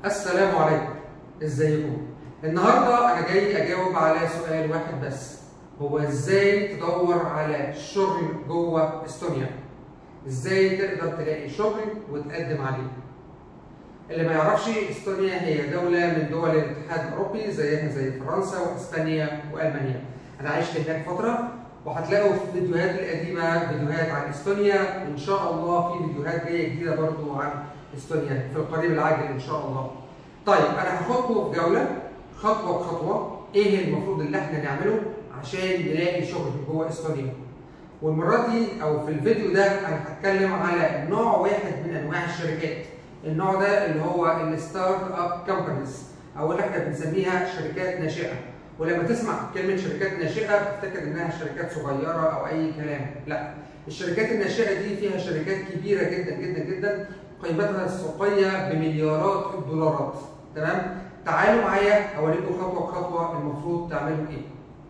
السلام عليكم ازيكم النهارده انا جاي اجاوب على سؤال واحد بس هو ازاي تدور على شغل جوه استونيا ازاي تقدر تلاقي شغل وتقدم عليه اللي ما يعرفش استونيا هي دوله من دول الاتحاد الاوروبي زيها زي فرنسا واسبانيا والمانيا انا عشت هناك فتره وهتلاقوا في الفيديوهات القديمه فيديوهات عن استونيا وان شاء الله في فيديوهات جايه جديده برضو عن استونيا في القريب العاجل ان شاء الله. طيب انا هاخدكم في جوله خطوه بخطوه ايه المفروض اللي احنا نعمله عشان نلاقي شغل جوه استونيا. والمره دي او في الفيديو ده انا هتكلم على نوع واحد من انواع الشركات. النوع ده اللي هو الستارت اب كومبانيز او اللي احنا بنسميها شركات ناشئه. ولما تسمع كلمه شركات ناشئه تفتكر انها شركات صغيره او اي كلام، لا. الشركات الناشئه دي فيها شركات كبيره جدا جدا جدا قيمتها السوقيه بمليارات الدولارات تمام تعالوا معايا اوريكم خطوه بخطوه المفروض تعملوا ايه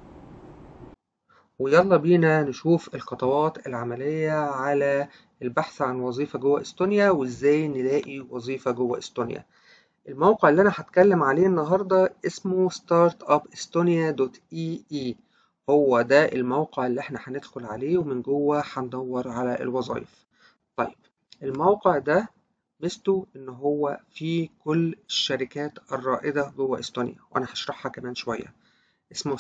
ويلا بينا نشوف الخطوات العملية على البحث عن وظيفة جوه استونيا وازاي نلاقي وظيفة جوه استونيا الموقع اللي انا هتكلم عليه النهاردة اسمه startupestonia.ee هو ده الموقع اللي احنا هندخل عليه ومن جوه هندور على الوظائف طيب الموقع ده ميزته ان هو فيه كل الشركات الرائدة جوه استونيا وانا هشرحها كمان شوية اسمه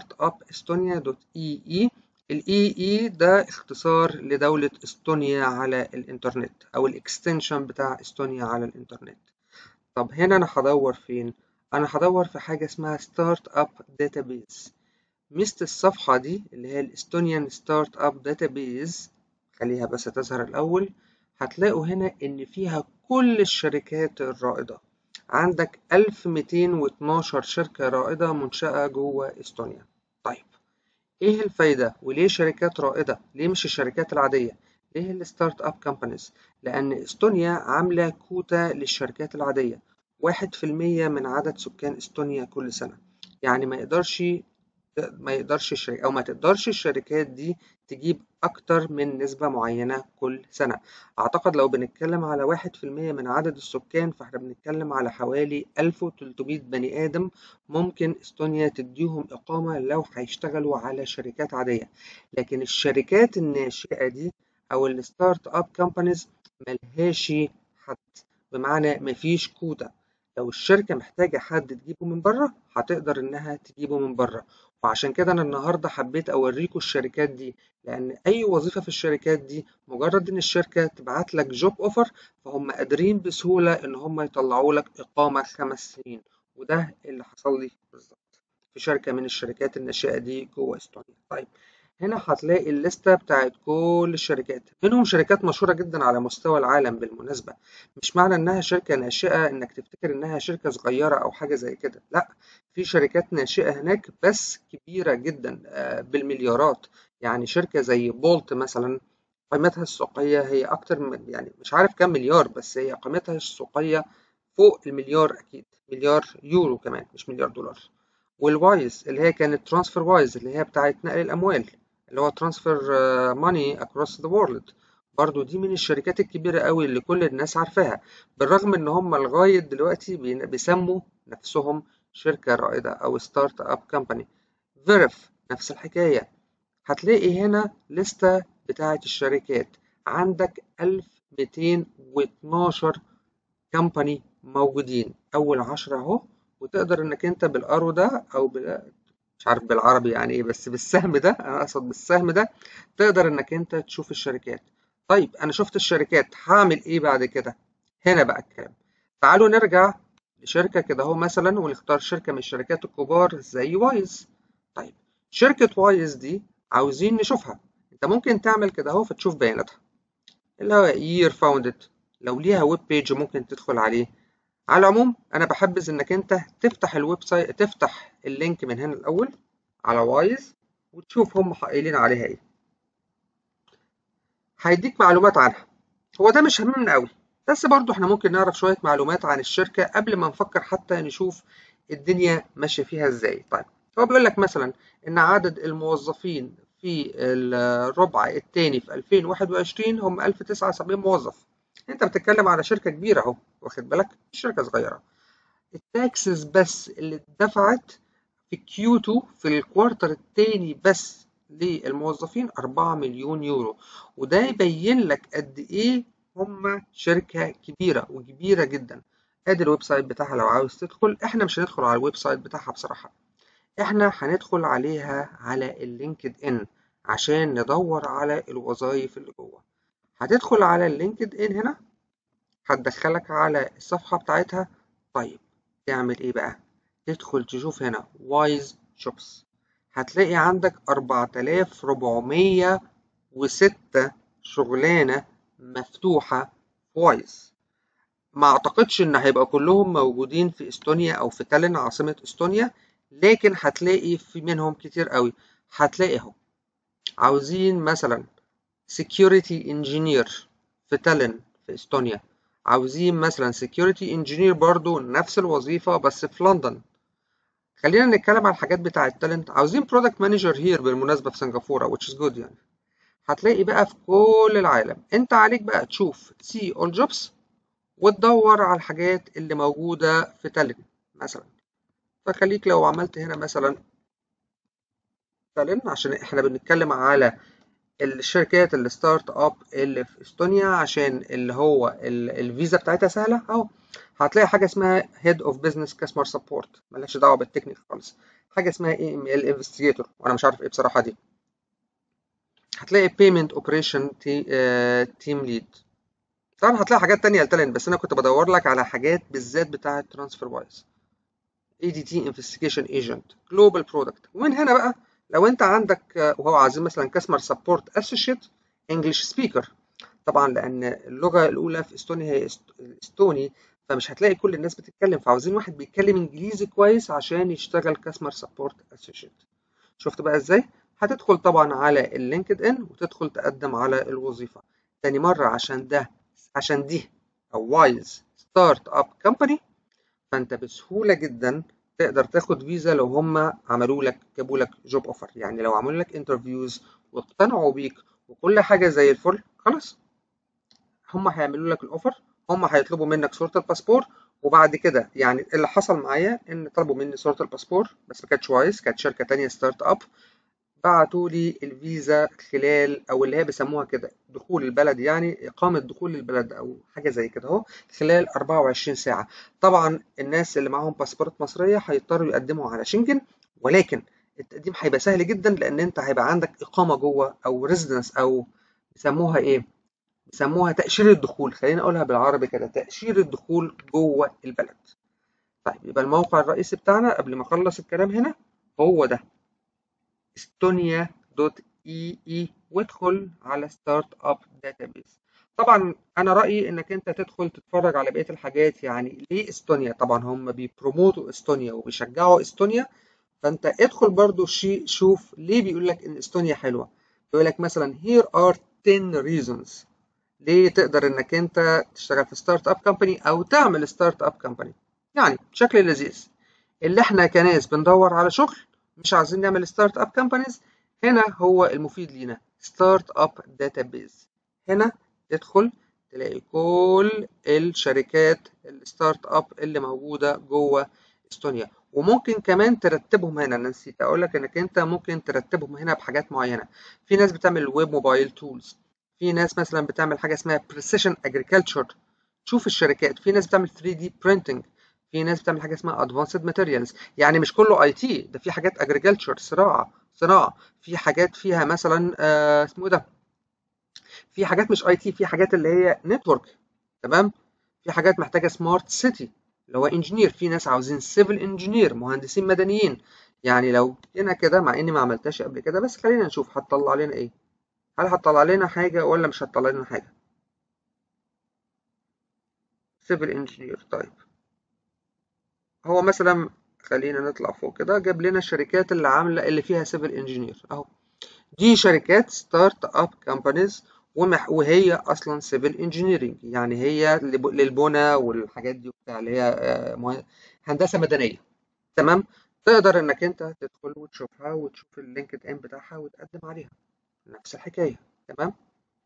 startupestonia.ee الاي اي ده اختصار لدولة استونيا على الانترنت او الاكستنشن بتاع استونيا على الانترنت طب هنا انا هدور فين انا هدور في حاجة اسمها ستارت اب داتابيز ميزة الصفحة دي اللي هي الاستونيان ستارت اب داتابيز خليها بس تظهر الاول هتلاقوا هنا إن فيها كل الشركات الرائدة عندك 1212 شركة رائدة منشأة جوه إستونيا طيب إيه الفايدة وليه شركات رائدة ليه مش الشركات العادية ليه الستارت اب كومبانيز لأن إستونيا عاملة كوتا للشركات العادية واحد في المية من عدد سكان إستونيا كل سنة يعني ما يقدرش ما يقدرش الشركة أو ما تقدرش الشركات دي تجيب أكتر من نسبة معينة كل سنة أعتقد لو بنتكلم على واحد في المية من عدد السكان فإحنا بنتكلم على حوالي 1300 بني آدم ممكن إستونيا تديهم إقامة لو هيشتغلوا على شركات عادية لكن الشركات الناشئة دي أو الستارت أب كومبانيز ملهاش حد بمعنى مفيش كوتا لو الشركة محتاجة حد تجيبه من بره هتقدر إنها تجيبه من بره وعشان كده أنا النهاردة حبيت أوريكم الشركات دي لأن أي وظيفة في الشركات دي مجرد إن الشركة تبعت لك جوب أوفر فهم قادرين بسهولة إن هم يطلعوا لك إقامة خمس سنين وده اللي حصل لي بالظبط في شركة من الشركات الناشئة دي جوه استونيا طيب هنا هتلاقي الليستة بتاعت كل الشركات منهم شركات مشهورة جدا على مستوى العالم بالمناسبة مش معنى انها شركة ناشئة انك تفتكر انها شركة صغيرة او حاجة زي كده لا في شركات ناشئة هناك بس كبيرة جدا بالمليارات يعني شركة زي بولت مثلا قيمتها السوقية هي أكتر من يعني مش عارف كام مليار بس هي قيمتها السوقية فوق المليار أكيد مليار يورو كمان مش مليار دولار والوايز اللي هي كانت ترانسفير وايز اللي هي بتاعت نقل الأموال اللي هو ترانسفير ماني اكروس ذا وورلد برضو دي من الشركات الكبيرة قوي اللي كل الناس عارفاها بالرغم ان هم لغاية دلوقتي بيسموا نفسهم شركة رائدة او ستارت اب كومباني فيرف نفس الحكاية هتلاقي هنا لستة بتاعة الشركات عندك 1212 كومباني موجودين اول عشرة اهو وتقدر انك انت بالارو ده او بال مش عارف بالعربي يعني ايه بس بالسهم ده انا اقصد بالسهم ده تقدر انك انت تشوف الشركات طيب انا شفت الشركات هعمل ايه بعد كده هنا بقى الكلام تعالوا نرجع لشركة كده اهو مثلا ونختار شركة من الشركات الكبار زي وايز طيب شركة وايز دي عاوزين نشوفها انت ممكن تعمل كده اهو فتشوف بياناتها اللي هو year founded لو ليها ويب بيج ممكن تدخل عليه على العموم انا بحبذ انك انت تفتح الويب سايت تفتح اللينك من هنا الاول على وايز وتشوف هم قايلين عليها ايه هيديك معلومات عنها هو ده مش هممنا قوي بس برضو احنا ممكن نعرف شوية معلومات عن الشركة قبل ما نفكر حتى نشوف الدنيا ماشية فيها ازاي طيب هو بيقول لك مثلا ان عدد الموظفين في الربع الثاني في 2021 هم 1079 موظف انت بتتكلم على شركه كبيره اهو واخد بالك مش شركه صغيره التاكسز بس اللي اتدفعت في كيوتو في الكوارتر التاني بس للموظفين 4 مليون يورو وده يبين لك قد ايه هم شركة كبيرة وكبيرة جدا ادي الويب سايت بتاعها لو عاوز تدخل احنا مش هندخل على الويب سايت بتاعها بصراحة احنا هندخل عليها على اللينكد ان عشان ندور على الوظائف اللي جوه هتدخل على اللينكد ان هنا هتدخلك على الصفحة بتاعتها طيب تعمل ايه بقى تدخل تشوف هنا وايز شوبس هتلاقي عندك 4406 شغلانة مفتوحة في وايز ما اعتقدش ان هيبقى كلهم موجودين في استونيا او في تالين عاصمة استونيا لكن هتلاقي في منهم كتير قوي هتلاقي اهو عاوزين مثلا security engineer في تالين في استونيا عاوزين مثلا security engineer برضو نفس الوظيفة بس في لندن خلينا نتكلم على الحاجات بتاعة التالنت عاوزين برودكت مانجر هير بالمناسبة في سنغافورة which is good يعني هتلاقي بقى في كل العالم انت عليك بقى تشوف see all jobs وتدور على الحاجات اللي موجودة في تالين مثلا فخليك لو عملت هنا مثلا تالين عشان احنا بنتكلم على الشركات الستارت اب اللي في استونيا عشان اللي هو الفيزا بتاعتها سهله اهو هتلاقي حاجه اسمها هيد اوف بزنس كاستمر سبورت مالهاش دعوه بالتكنيك خالص حاجه اسمها اي ام ال انفستيجيتور وانا مش عارف ايه بصراحه دي هتلاقي بيمنت اوبريشن تيم ليد طبعا هتلاقي حاجات تانية لتالنت بس انا كنت بدور لك على حاجات بالذات بتاعه ترانسفير وايز اي دي تي انفستيجيشن ايجنت جلوبال برودكت ومن هنا بقى لو انت عندك وهو عايزين مثلا كاستمر سبورت اسوشيت انجلش سبيكر طبعا لان اللغه الاولى في استونيا هي الاستوني فمش هتلاقي كل الناس بتتكلم فعاوزين واحد بيتكلم انجليزي كويس عشان يشتغل كاستمر سبورت اسوشيت شفت بقى ازاي هتدخل طبعا على اللينكد ان وتدخل تقدم على الوظيفه تاني مره عشان ده عشان دي او وايز ستارت اب كومباني فانت بسهوله جدا تقدر تاخد فيزا لو هم عملوا لك جابوا لك جوب اوفر يعني لو عملوا لك انترفيوز واقتنعوا بيك وكل حاجه زي الفل خلاص هم هيعملوا لك الاوفر هم هيطلبوا منك صوره الباسبور وبعد كده يعني اللي حصل معايا ان طلبوا مني صوره الباسبور بس ما كانتش وايز كانت شركه تانية ستارت اب بعتوا لي الفيزا خلال او اللي هي بيسموها كده دخول البلد يعني اقامه دخول البلد او حاجه زي كده اهو خلال 24 ساعه طبعا الناس اللي معاهم باسبورات مصريه هيضطروا يقدموا على شنجن ولكن التقديم هيبقى سهل جدا لان انت هيبقى عندك اقامه جوه او ريزيدنس او بيسموها ايه بيسموها تاشيره الدخول خلينا اقولها بالعربي كده تاشيره الدخول جوه البلد طيب يبقى الموقع الرئيسي بتاعنا قبل ما اخلص الكلام هنا هو ده استونيا دوت اي اي وادخل على ستارت اب داتابيز طبعا انا رايي انك انت تدخل تتفرج على بقيه الحاجات يعني ليه استونيا طبعا هم بيبروموتوا استونيا وبيشجعوا استونيا فانت ادخل برضو شيء شوف ليه بيقول لك ان استونيا حلوه بيقول لك مثلا here are 10 reasons ليه تقدر انك انت تشتغل في ستارت اب كومباني او تعمل ستارت اب كومباني يعني بشكل لذيذ اللي احنا كناس بندور على شغل مش عايزين نعمل ستارت اب كومبانيز هنا هو المفيد لينا ستارت اب داتابيز هنا تدخل تلاقي كل الشركات الستارت اب اللي موجوده جوه استونيا وممكن كمان ترتبهم هنا انا نسيت اقول لك انك انت ممكن ترتبهم هنا بحاجات معينه في ناس بتعمل ويب موبايل تولز في ناس مثلا بتعمل حاجه اسمها بريسيشن اجريكلتشر تشوف الشركات في ناس بتعمل 3 دي printing في ناس بتعمل حاجه اسمها ادفانسد ماتيريالز يعني مش كله اي تي ده في حاجات اجريكلتشر زراعه صناعه في حاجات فيها مثلا آه اسمه ده في حاجات مش اي تي في حاجات اللي هي نتورك تمام في حاجات محتاجه سمارت سيتي اللي هو انجينير في ناس عاوزين سيفل انجينير مهندسين مدنيين يعني لو هنا كده مع اني ما عملتهاش قبل كده بس خلينا نشوف هتطلع لنا ايه هل هتطلع لنا حاجه ولا مش هتطلع لنا حاجه سيفل انجينير طيب هو مثلا خلينا نطلع فوق كده جاب لنا الشركات اللي عامله اللي فيها سيفل انجينير اهو دي شركات ستارت اب كومبانيز وهي اصلا سيفل انجينيرنج يعني هي للبنى والحاجات دي وبتاع اللي هي هندسه مدنيه تمام تقدر انك انت تدخل وتشوفها وتشوف اللينكد ان بتاعها وتقدم عليها نفس الحكايه تمام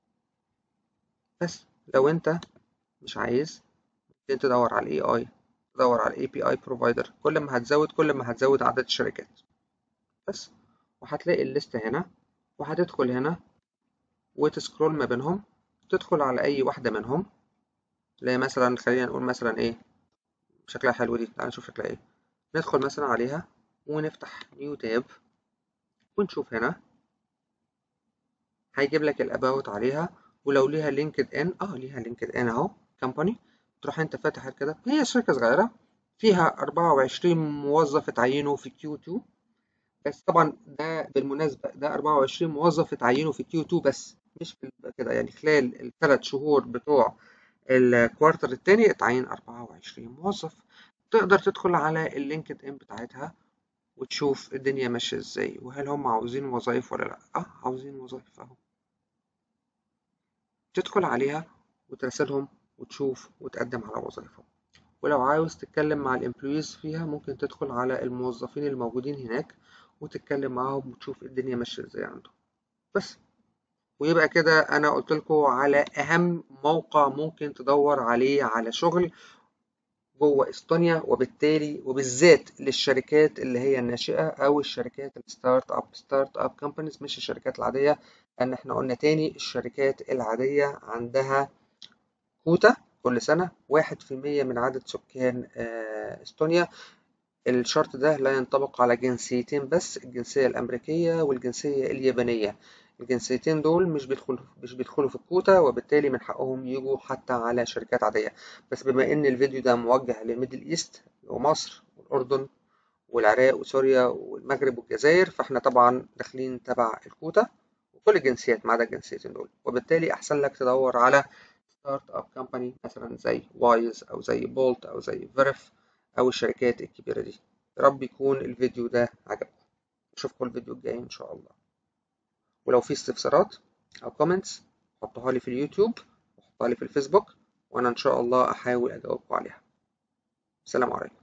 بس لو انت مش عايز ممكن تدور على الاي اي تدور على اي بي اي بروفايدر كل ما هتزود كل ما هتزود عدد الشركات بس وهتلاقي الليست هنا وهتدخل هنا وتسكرول ما بينهم تدخل على اي واحدة منهم زي مثلا خلينا نقول مثلا ايه شكلها حلو دي تعال نشوف شكلها ايه ندخل مثلا عليها ونفتح نيو تاب ونشوف هنا هيجيب لك الاباوت عليها ولو ليها لينكد ان اه ليها لينكد ان اهو كمباني تروح انت فاتح كده هي شركة صغيرة فيها 24 موظف اتعينوا في كيو 2 بس طبعا ده بالمناسبة ده 24 موظف اتعينوا في كيو 2 بس مش كده يعني خلال الثلاث شهور بتوع الكوارتر التاني اتعين 24 موظف تقدر تدخل على اللينكد ان بتاعتها وتشوف الدنيا ماشية ازاي وهل هم عاوزين وظائف ولا لا اه عاوزين وظائف اهو تدخل عليها وتراسلهم وتشوف وتقدم على وظائفهم ولو عاوز تتكلم مع الامبلويز فيها ممكن تدخل على الموظفين الموجودين هناك وتتكلم معاهم وتشوف الدنيا ماشية ازاي عندهم بس ويبقى كده انا قلت لكم على اهم موقع ممكن تدور عليه على شغل جوه استونيا وبالتالي وبالذات للشركات اللي هي الناشئه او الشركات الستارت اب ستارت اب كومبانيز مش الشركات العاديه لان احنا قلنا تاني الشركات العاديه عندها كوتا كل سنه واحد في المية من عدد سكان استونيا الشرط ده لا ينطبق على جنسيتين بس الجنسيه الامريكيه والجنسيه اليابانيه الجنسيتين دول مش بيدخلوا مش بيدخلوا في الكوتا وبالتالي من حقهم يجوا حتى على شركات عادية بس بما ان الفيديو ده موجه للميدل ايست ومصر والأردن والعراق وسوريا والمغرب والجزائر فاحنا طبعا داخلين تبع الكوتا وكل الجنسيات ما عدا الجنسيتين دول وبالتالي احسن لك تدور على ستارت اب كومباني مثلا زي وايز او زي بولت او زي فيرف او الشركات الكبيرة دي يا رب يكون الفيديو ده عجبكم اشوفكم الفيديو الجاي ان شاء الله ولو في استفسارات او كومنتس حطوها لي في اليوتيوب وحطوها لي في الفيسبوك وانا ان شاء الله احاول اجاوبكم عليها السلام عليكم